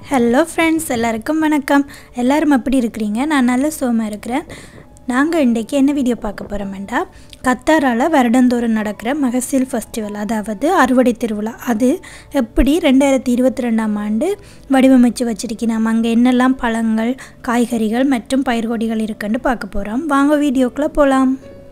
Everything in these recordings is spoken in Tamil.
ஹலோ ஃப்ரெண்ட்ஸ் எல்லாருக்கும் வணக்கம் எல்லாரும் எப்படி இருக்கிறீங்க நான் நல்ல சோமாக இருக்கிறேன் நாங்கள் இன்றைக்கி என்ன வீடியோ பார்க்க போகிறோம்டா கத்தாரால் வருடந்தோறும் நடக்கிற மகசீல் ஃபெஸ்டிவல் அதாவது அறுவடை திருவிழா அது எப்படி ரெண்டாயிரத்தி இருபத்தி ரெண்டாம் ஆண்டு வடிவமைச்சு வச்சிருக்கணும் அங்கே என்னெல்லாம் பழங்கள் காய்கறிகள் மற்றும் பயிர்கொடிகள் இருக்குன்னு பார்க்க போகிறோம் வாங்க வீடியோக்குள்ளே போகலாம்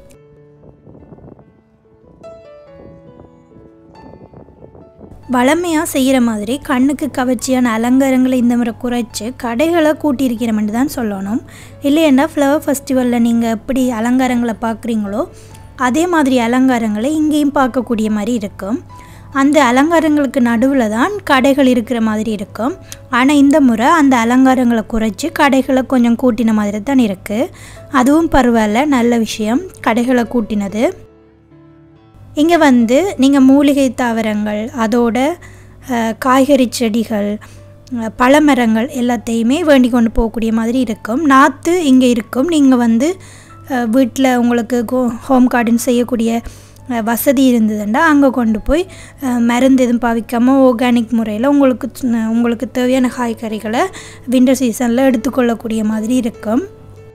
வளமையாக செய்கிற மாதிரி கண்ணுக்கு கவர்ச்சியான அலங்காரங்களை இந்த முறை குறைச்சி கடைகளை கூட்டியிருக்கிறோம்னு தான் சொல்லணும் இல்லைன்னா ஃப்ளவர் ஃபெஸ்டிவலில் நீங்கள் எப்படி அலங்காரங்களை பார்க்குறீங்களோ அதே மாதிரி அலங்காரங்களை இங்கேயும் பார்க்கக்கூடிய மாதிரி இருக்கும் அந்த அலங்காரங்களுக்கு நடுவில் தான் கடைகள் இருக்கிற மாதிரி இருக்கும் ஆனால் இந்த முறை அந்த அலங்காரங்களை குறைச்சி கடைகளை கொஞ்சம் கூட்டின மாதிரி தான் இருக்குது அதுவும் பரவாயில்ல நல்ல விஷயம் கடைகளை கூட்டினது இங்கே வந்து நீங்கள் மூலிகை தாவரங்கள் அதோட அஹ், காய்கறி செடிகள் அஹ், பழமரங்கள் எல்லாத்தையுமே வேண்டி கொண்டு போகக்கூடிய மாதிரி இருக்கும் நாற்று இங்கே இருக்கும் நீங்கள் வந்து வீட்டில் உங்களுக்கு ஹோம் கார்டன் செய்யக்கூடிய அஹ், வசதி இருந்ததுண்டா அங்கே கொண்டு போய் அஹ், மருந்து எதுவும் பாவிக்காமல் ஆர்கானிக் முறையில் உங்களுக்கு சின்ன- உங்களுக்கு தேவையான காய்கறிகளை விண்டர் சீசனில் எடுத்துக்கொள்ளக்கூடிய மாதிரி இருக்கும்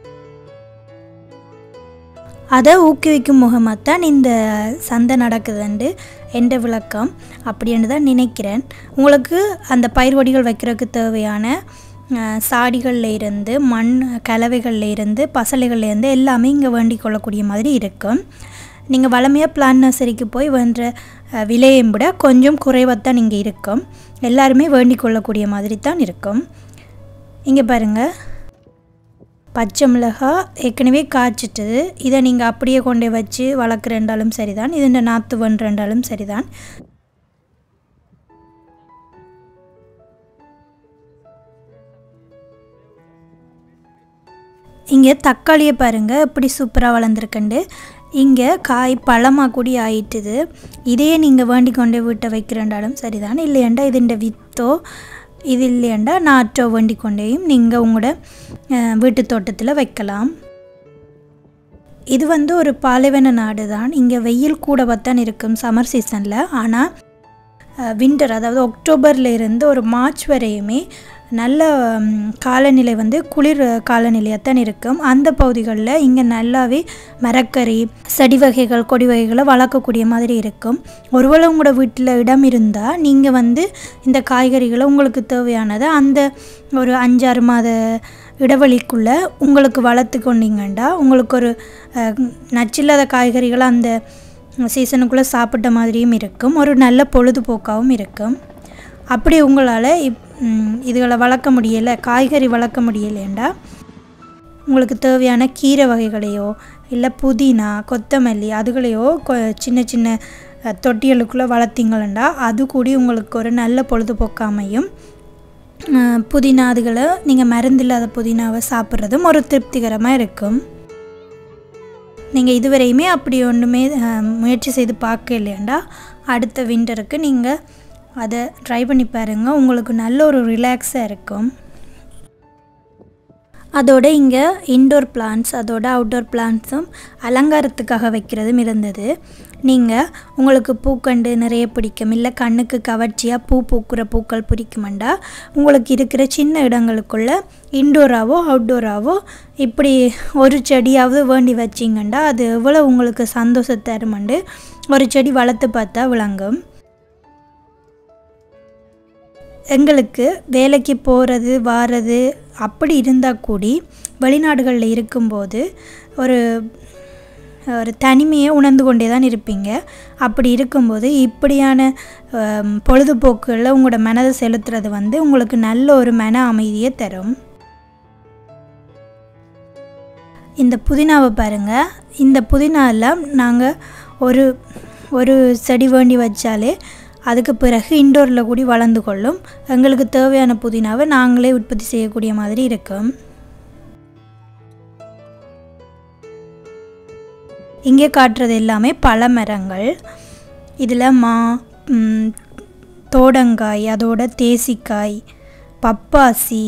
அதை ஊக்குவிக்கும் முகமாக தான் இந்த சந்தை நடக்குதுண்டு என்ற விளக்கம் அப்படின்னு தான் நினைக்கிறேன் உங்களுக்கு அந்த பயிர்வடிகள் வைக்கிறதுக்கு தேவையான அஹ், சாடிகள்ல இருந்து மண் கலவைகள்ல இருந்து பசலைகள்ல இருந்து எல்லாமே இங்கே வேண்டிக் கொள்ளக்கூடிய மாதிரி இருக்கும் நீங்கள் வளமையாக பிளான் நர்சரிக்கு போய் வேண்ட அஹ், விலையை விட கொஞ்சம் குறைவாக இங்கே இருக்கும் எல்லாருமே வேண்டிக் கொள்ளக்கூடிய மாதிரி தான் இருக்கும் இங்கே பாருங்கள் பச்சை மிளகாய் ஏற்கனவே காய்ச்சிட்டுது இதை நீங்கள் அப்படியே கொண்டு வச்சு வளர்க்குறேன்றாலும் சரிதான் இது இந்த நாற்று வண்டுன்றாலும் சரிதான் இங்கே தக்காளியை பாருங்கள் எப்படி சூப்பராக வளர்ந்துருக்குண்டு இங்கே காய் பழமாக கூடி ஆயிட்டுது இதையே நீங்கள் வேண்டி கொண்டு வீட்டை வைக்கிறேன்றாலும் சரிதான் இல்லையாண்டா இதுண்ட வித்தோ இது இல்லையாண்டா நாற்றோ வேண்டி கொண்டேயும் நீங்கள் உங்களோட அஹ், வீட்டு தோட்டத்தில் வைக்கலாம் இது வந்து ஒரு பாலைவன நாடு தான் இங்கே வெயில் கூட தான் இருக்கும் சம்மர் சீசனில் ஆனால் வின்டர் அதாவது அக்டோபர்ல இருந்து ஒரு மார்ச் வரையுமே நல்ல ம், காலநிலை வந்து குளிர் காலநிலையாக தான் இருக்கும் அந்த பகுதிகளில் இங்கே நல்லாவே மரக்கறி செடி வகைகள் கொடி வகைகளை வளர்க்கக்கூடிய மாதிரி இருக்கும் ஒருவேளை உங்களோட வீட்டில் இடம் இருந்தால் நீங்கள் வந்து இந்த காய்கறிகளை உங்களுக்கு தேவையானதை அந்த ஒரு அஞ்சாறு மாத இடைவெளிக்குள்ளே உங்களுக்கு வளர்த்து கொண்டீங்கண்டா உங்களுக்கு ஒரு அஹ், நச்சில்லாத காய்கறிகளை அந்த சீசனுக்குள்ளே சாப்பிட்ட மாதிரியும் இருக்கும் ஒரு நல்ல பொழுதுபோக்காகவும் இருக்கும் அப்படி உங்களால் இப் ம், இதுகளை வளர்க்க முடியலை காய்கறி வளர்க்க முடியலைண்டா உங்களுக்கு தேவையான கீரை வகைகளையோ இல்லை புதினா கொத்தமல்லி அதுகளையோ கொ- சின்ன சின்ன அஹ், தொட்டிகளுக்குள்ளே வளர்த்தீங்களா அது கூடி உங்களுக்கு ஒரு நல்ல பொழுதுபோக்கு அமையும் அஹ், புதினா அதுகளை நீங்கள் மருந்தில்லாத புதினாவை சாப்பிட்றதும் ஒரு திருப்திகரமாக இருக்கும் நீங்கள் இதுவரையுமே அப்படி ஒன்றுமே அஹ், முயற்சி செய்து பார்க்க இல்லையாண்டா அடுத்த விண்டருக்கு நீங்கள் அதை ட்ரை பண்ணி பாருங்கள் உங்களுக்கு நல்ல ஒரு ரிலாக்ஸாக இருக்கும் அதோட இங்கே இன்டோர் பிளான்ட்ஸ் அதோட அவுட்டோர் பிளான்ட்ஸும் அலங்காரத்துக்காக வைக்கிறதும் இருந்தது நீங்கள் உங்களுக்கு பூக்கண்டு நிறைய பிடிக்கும் இல்லை கண்ணுக்கு கவர்ச்சியாக பூ பூக்கிற பூக்கள் பிடிக்குமெண்டா உங்களுக்கு இருக்கிற சின்ன இடங்களுக்குள்ள இன்டோராவோ அவுட்டோராவோ இப்படி ஒரு செடியாவது வேண்டி வச்சிங்கண்டா அது எவ்வளோ உங்களுக்கு சந்தோஷத்தை தருமண்டு ஒரு செடி வளர்த்து பார்த்தா விளங்கும் எங்களுக்கு வேலைக்கு போகிறது வாரது அப்படி இருந்தால் கூடி வெளிநாடுகளில் இருக்கும்போது ஒரு ஒரு தனிமையை உணர்ந்து கொண்டே தான் இருப்பீங்க அப்படி இருக்கும்போது இப்படியான ஹம், பொழுதுபோக்குகளில் உங்களோட மனதை செலுத்துறது வந்து உங்களுக்கு நல்ல ஒரு மன அமைதியை தரும் இந்த புதினாவை பாருங்கள் இந்த புதினாவில் நாங்கள் ஒரு ஒரு செடி வேண்டி வச்சாலே அதுக்கு பிறகு இண்டோரில் கூடி வளர்ந்து கொள்ளும் எங்களுக்கு தேவையான புதினாவை நாங்களே உற்பத்தி செய்யக்கூடிய மாதிரி இருக்கும் இங்கே காட்டுறது எல்லாமே பல மரங்கள் இதில் மா ம், தோடங்காய் அதோட தேசிக்காய் பப்பாசி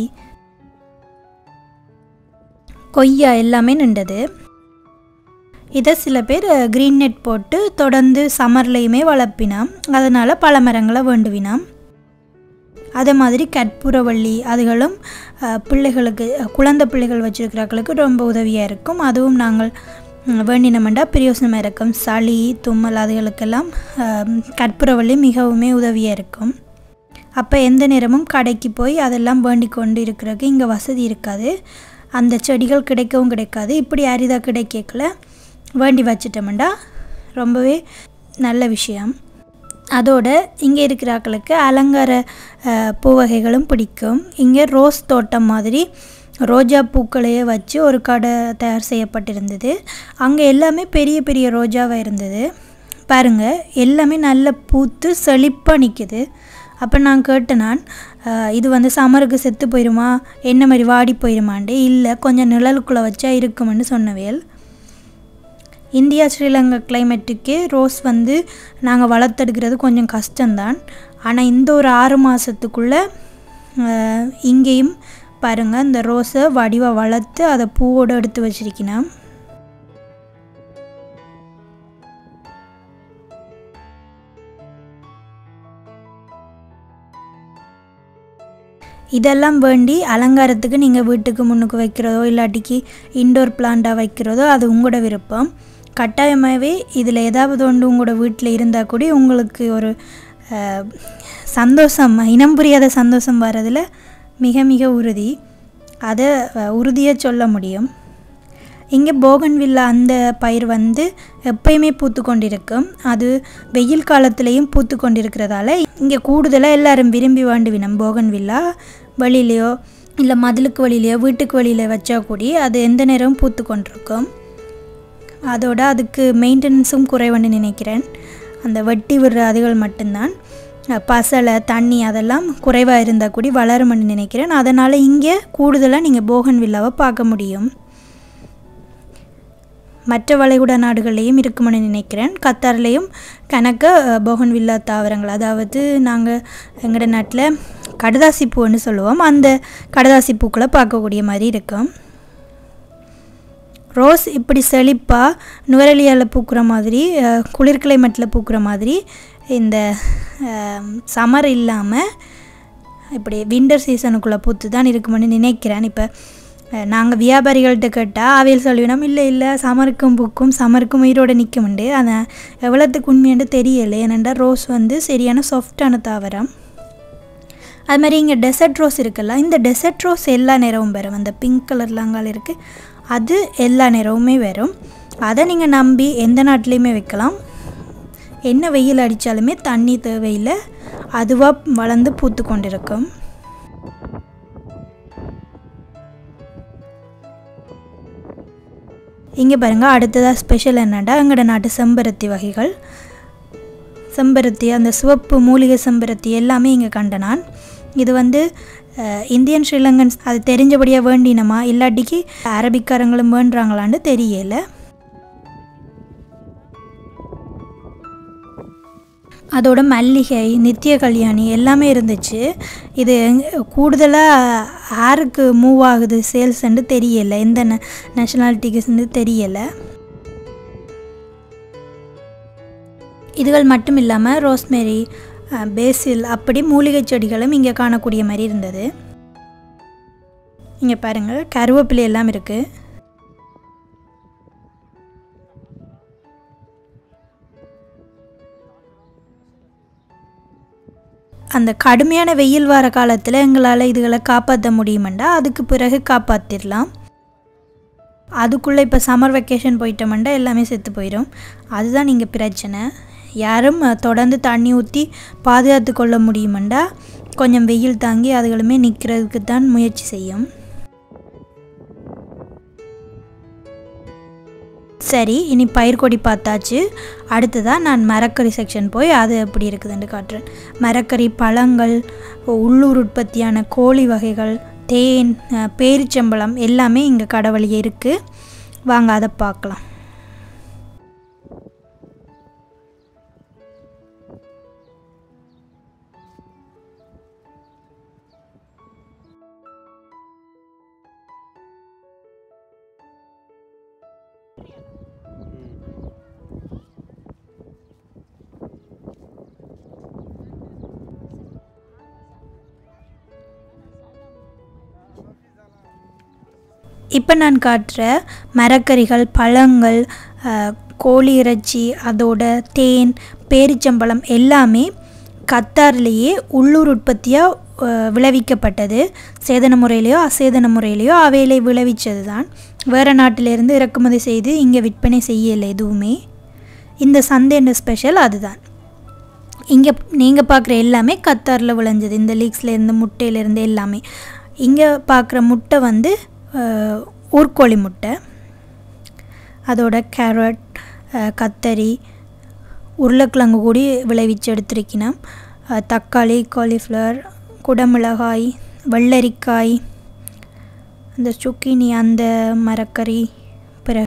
கொய்யா எல்லாமே நின்றது இதை சில பேர் க்ரீன் நெட் போட்டு தொடர்ந்து சம்மர்லேயுமே வளர்ப்பினாம் அதனால் பல மரங்களை வேண்டுவினாம் அதே மாதிரி கற்பூரவள்ளி அதுகளும் அஹ், பிள்ளைகளுக்கு அஹ், குழந்தை பிள்ளைகள் வச்சுருக்கிறவர்களுக்கு ரொம்ப உதவியாக இருக்கும் அதுவும் நாங்கள் ம், வேண்டினமெண்டா பிரயோசனமாக இருக்கும் சளி தும்மல் அதுகளுக்கெல்லாம் அஹ், கற்பூரவள்ளி மிகவுமே உதவியாக இருக்கும் அப்போ எந்த நேரமும் கடைக்கு போய் அதெல்லாம் வேண்டிக் கொண்டு இருக்கிறதுக்கு இங்கே வசதி இருக்காது அந்த செடிகள் கிடைக்கவும் கிடைக்காது இப்படி அரிதாக கிடைக்கல வேண்டி வச்சிட்டோம்டா ரொம்பவே நல்ல விஷயம் அதோட இங்கே இருக்கிற ஆட்களுக்கு அலங்கார அஹ், பூ வகைகளும் பிடிக்கும் இங்கே ரோஸ் தோட்டம் மாதிரி ரோஜா பூக்களையே வச்சு ஒரு கடை தயார் செய்யப்பட்டிருந்தது அங்கே எல்லாமே பெரிய பெரிய ரோஜாவாக இருந்தது பாருங்கள் எல்லாமே நல்ல பூத்து செழிப்பாக நிற்குது அப்போ நான் கேட்டேன் நான் அஹ், இது வந்து சம்மருக்கு செத்து போயிருமா என்ன மாதிரி வாடி போயிருமான்ட்டு இல்லை கொஞ்சம் நிழலுக்குள்ளே வச்சா இருக்குமென்னு சொன்னவேல் இந்தியா ஸ்ரீலங்கா கிளைமேட்டுக்கு ரோஸ் வந்து நாங்கள் வளர்த்தெடுக்கிறது கொஞ்சம் கஷ்டம்தான் ஆனால் இந்த ஒரு ஆறு மாதத்துக்குள்ளே இங்கேயும் பாருங்கள் இந்த ரோஸை வடிவாக வளர்த்து அதை பூவோடு எடுத்து வச்சிருக்கணும் இதெல்லாம் வேண்டி அலங்காரத்துக்கு நீங்கள் வீட்டுக்கு முன்னுக்கு வைக்கிறதோ இல்லாட்டிக்கு இன்டோர் பிளான்ட்டாக வைக்கிறதோ அது உங்களோட விருப்பம் கட்டாயமாகவே இதில் ஏதாவது ஒன்று உங்களோட வீட்டில் இருந்தால் கூட உங்களுக்கு ஒரு அஹ், சந்தோஷம் இனம் புரியாத சந்தோஷம் வர்றதில் மிக மிக உறுதி அதை உறுதியாக சொல்ல முடியும் இங்கே போகன்வில்லா அந்த பயிர் வந்து எப்பயுமே பூத்து கொண்டிருக்கும் அது வெயில் காலத்துலேயும் பூத்து கொண்டிருக்கிறதால இங்கே கூடுதலாக எல்லாரும் விரும்பி வாண்டுவினம் போகன்வில்லா வெளியிலையோ இல்லை மதிலுக்கு வெளியிலையோ வீட்டுக்கு வெளியில் வச்சா கூடி அது எந்த நேரமும் பூத்து கொண்டிருக்கும் அதோட அதுக்கு மெயின்டெனன்ஸும் குறைவுன்னு நினைக்கிறேன் அந்த வெட்டி விடுற அதுகள் மட்டும்தான் அஹ், பசலை தண்ணி அதெல்லாம் குறைவாக இருந்தால் கூடி வளரும்னு நினைக்கிறேன் அதனால் இங்கே கூடுதலாக நீங்கள் போகன் வில்லாவை பார்க்க முடியும் மற்ற வளைகுடா நாடுகள்லேயும் இருக்குமென்னு நினைக்கிறேன் கத்தார்லேயும் கணக்க போகன் வில்லா தாவரங்கள் அதாவது நாங்கள் எங்களோட நாட்டில் கடுதாசி பூன்னு சொல்லுவோம் அந்த கடுதாசி பூக்களை பார்க்கக்கூடிய மாதிரி இருக்கும் ரோஸ் இப்படி செழிப்பாக நுவரலியால் பூக்கிற மாதிரி அஹ், குளிர் கிளைமேட்டில் பூக்கிற மாதிரி இந்த சம்மர் இல்லாமல் இப்படி விண்டர் சீசனுக்குள்ளே பூத்து தான் இருக்குமென்னு நினைக்கிறேன் இப்போ நாங்கள் வியாபாரிகள்கிட்ட கேட்டால் அவையில் சொல்லிவினோம் இல்லை இல்லை சமருக்கும் பூக்கும் சமருக்கும் உயிரோடு நிற்கும்ண்டு அதை எவ்வளோத்துக்கு உண்மையாண்டு தெரியலை ஏனென்றால் ரோஸ் வந்து சரியான சாஃப்டான தாவரம் அது மாதிரி இங்கே டெசர்ட் ரோஸ் இருக்குல்ல இந்த டெசர்ட் ரோஸ் எல்லா நேரமும் வரும் அந்த பிங்க் கலர்ல அங்கால இருக்குது அது எல்லா நேரமுமே வரும் அதை நீங்கள் நம்பி எந்த நாட்டிலையுமே வைக்கலாம் என்ன வெயில் அடித்தாலுமே தண்ணி தேவையில்லை அதுவாக வளர்ந்து பூத்து கொண்டிருக்கும் இங்கே பாருங்கள் அடுத்ததாக ஸ்பெஷல் என்னடா எங்களோட நாட்டு செம்பருத்தி வகைகள் செம்பருத்தி அந்த சிவப்பு மூலிகை செம்பருத்தி எல்லாமே இங்கே கண்ட நான் இது வந்து அஹ், இந்தியன் ஸ்ரீலங்கன்ஸ் அது தெரிஞ்சபடியாக வேண்டினமா இல்லாட்டிக்கு அரபிக்காரங்களும் வேண்டுறாங்களான்னு தெரியல அதோட மல்லிகை நித்திய கல்யாணி எல்லாமே இருந்துச்சு இது கூடுதலாக யாருக்கு மூவ் ஆகுது சேல்ஸ்ன்னு தெரியலை எந்த நேஷனாலிட்டிக்கு தெரியலை இதுகள் மட்டும் இல்லாமல் ரோஸ்மேரி அஹ், பேசில் அப்படி மூலிகை செடிகளும் இங்கே காணக்கூடிய மாதிரி இருந்தது இங்கே பாருங்கள் கருவேப்பிலை எல்லாம் இருக்குது அந்த கடுமையான வெயில் வர காலத்தில் எங்களால் இதுகளை காப்பாற்ற முடியுமெண்டா அதுக்கு பிறகு காப்பாற்றிடலாம் அதுக்குள்ளே இப்போ சம்மர் வெக்கேஷன் போயிட்டோம்னா எல்லாமே செத்து போயிடும் அதுதான் இங்கே பிரச்சனை யாரும் அஹ், தொடர்ந்து தண்ணி ஊற்றி பாதுகாத்து கொள்ள முடியுமெண்டா கொஞ்சம் வெயில் தாங்கி அதுகளுமே நிற்கிறதுக்கு தான் முயற்சி செய்யும் சரி இனி பயிர்கொடி பார்த்தாச்சு அடுத்ததாக நான் மரக்கறி செக்ஷன் போய் அது எப்படி இருக்குதுன்னு காட்டுறேன் மரக்கறி பழங்கள் உள்ளூர் உற்பத்தியான கோழி வகைகள் தேன் அஹ், பேரிச்சம்பழம் எல்லாமே இங்கே கடவுளியே இருக்குது வாங்க அதை பார்க்கலாம் இப்போ நான் காட்டுற மரக்கறிகள் பழங்கள் அஹ், கோழி இறைச்சி அதோட தேன் பேரிச்சம்பழம் எல்லாமே கத்தார்லேயே உள்ளூர் உற்பத்தியாக விளைவிக்கப்பட்டது சேதன முறையிலையோ அசேதன முறையிலையோ அவையிலே விளைவிச்சது தான் வேறு நாட்டிலேருந்து இறக்குமதி செய்து இங்கே விற்பனை செய்யலை எதுவுமே இந்த சந்தைன்ற ஸ்பெஷல் அதுதான் இங்கே நீங்கள் பார்க்குற எல்லாமே கத்தாரில் விளைஞ்சது இந்த லீக்ஸ்லேருந்து முட்டையிலேருந்து எல்லாமே இங்கே பார்க்குற முட்டை வந்து அஹ், ஊர்க்கோழி முட்டை அதோட கேரட் அஹ், கத்தரி உருளைக்கிழங்கு கூடி விளைவிச்சு எடுத்திருக்கணும் அஹ், தக்காளி காலிஃப்ளவர் குடமிளகாய் வெள்ளரிக்காய் அந்த சுக்கினி அந்த மரக்கறி பிறகு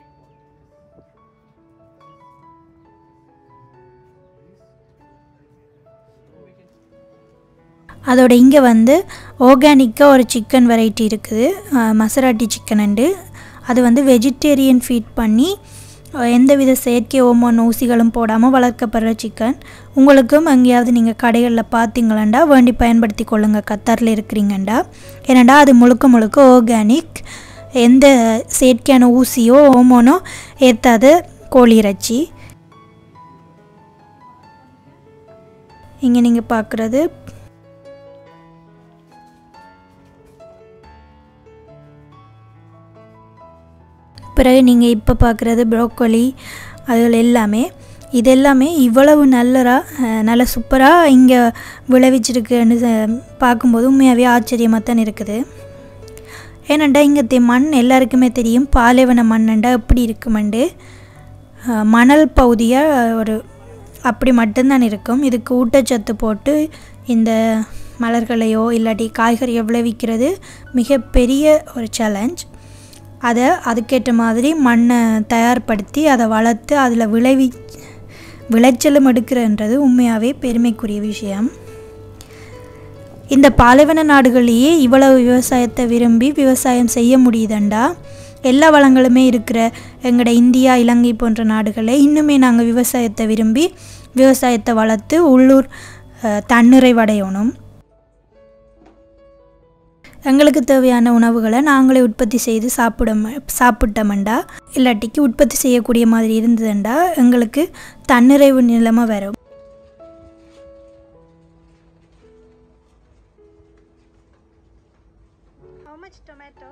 அதோட இங்கே வந்து ஆர்கானிக்காக ஒரு சிக்கன் வெரைட்டி இருக்குது அஹ், மசராட்டி சிக்கனுண்டு அது வந்து வெஜிடேரியன் ஃபீட் பண்ணி அஹ், எந்தவித செயற்கை ஓமோன் ஊசிகளும் போடாமல் வளர்க்கப்படுற சிக்கன் உங்களுக்கும் எங்கேயாவது நீங்கள் கடைகளில் பார்த்தீங்களாண்டா வேண்டி பயன்படுத்தி கொள்ளுங்கள் கத்தாரில் இருக்கிறீங்கண்டா ஏன்னாண்டா அது முழுக்க முழுக்க ஆர்கானிக் எந்த செயற்கையான ஊசியோ ஓமோனோ ஏற்றாத கோழி இறைச்சி இங்கே நீங்கள் பார்க்குறது பிறகு நீங்கள் இப்போ பார்க்குறது ப்ரோக்கோலி அதுகள் எல்லாமே இது எல்லாமே இவ்வளவு நல்லரா அஹ், நல்ல சூப்பராக இங்கே விளைவிச்சிருக்குன்னு ச- பார்க்கும்போது உண்மையாகவே ஆச்சரியமாக தான் இருக்குது ஏனண்டா இங்கே மண் எல்லாருக்குமே தெரியும் பாலைவன மண்ணண்டா எப்படி இருக்குமெண்டு அஹ், மணல் பகுதியாக ஒரு அப்படி மட்டும்தான் இருக்கும் இதுக்கு ஊட்டச்சத்து போட்டு இந்த மலர்களையோ இல்லாட்டி காய்கறியை விளைவிக்கிறது மிகப்பெரிய ஒரு சேலஞ்ச் அதை அதுக்கேற்ற மாதிரி மண்ணை தயார்படுத்தி அதை வளர்த்து அதில் விளைவி விளைச்சலும் எடுக்கிறன்றது உண்மையாகவே பெருமைக்குரிய விஷயம் இந்த பாலைவன நாடுகள்லேயே இவ்வளவு விவசாயத்தை விரும்பி விவசாயம் செய்ய முடியுதண்டா எல்லா வளங்களுமே இருக்கிற எங்களோட இந்தியா இலங்கை போன்ற நாடுகளை இன்னுமே நாங்கள் விவசாயத்தை விரும்பி விவசாயத்தை வளர்த்து உள்ளூர் அஹ், தன்னிறைவடையணும் எங்களுக்கு தேவையான உணவுகளை நாங்களே உற்பத்தி செய்து சாப்பிட சாப்பிட்டோம்டா இல்லாட்டிக்கு உற்பத்தி செய்யக்கூடிய மாதிரி இருந்ததுண்டா எங்களுக்கு தன்னிறைவு நிலைமை வரும் How much tomato?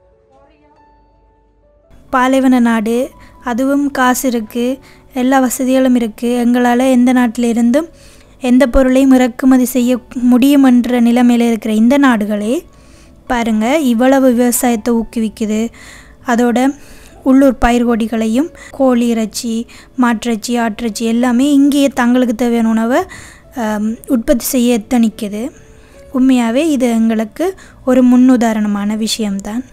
பாலைவன நாடு அதுவும் காசு இருக்குது எல்லா வசதிகளும் இருக்குது எங்களால் எந்த நாட்டில் இருந்தும் எந்த பொருளையும் இறக்குமதி செய்ய முடியுமென்ற நிலைமையில் இருக்கிற இந்த நாடுகளே பாருங்கள் இவ்வளவு விவசாயத்தை ஊக்குவிக்குது அதோட உள்ளூர் பயிர்கொடிகளையும் கோழி இறைச்சி மாட்டிறைச்சி ஆட்டிறைச்சி எல்லாமே இங்கேயே தங்களுக்கு தேவையான உணவை ஆம், உற்பத்தி செய்ய எத்தனிக்குது உண்மையாகவே இது எங்களுக்கு ஒரு முன்னுதாரணமான விஷயம்தான்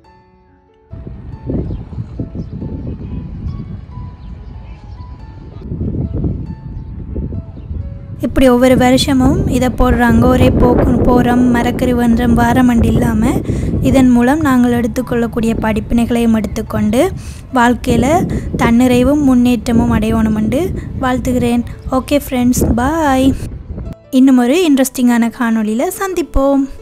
இப்படி ஒவ்வொரு வருஷமும் இதை போடுறாங்க ஒரே போக்கு போகிறோம் மரக்கறி வன்றம் வாரமண்டு இல்லாமல் இதன் மூலம் நாங்கள் எடுத்துக்கொள்ளக்கூடிய படிப்பினைகளையும் எடுத்துக்கொண்டு வாழ்க்கையில் தன்னிறைவும் முன்னேற்றமும் அடையணுமென்று வாழ்த்துகிறேன் ஓகே ஃப்ரெண்ட்ஸ் பாய் இன்னும் ஒரு இன்ட்ரெஸ்டிங்கான காணொளியில் சந்திப்போம்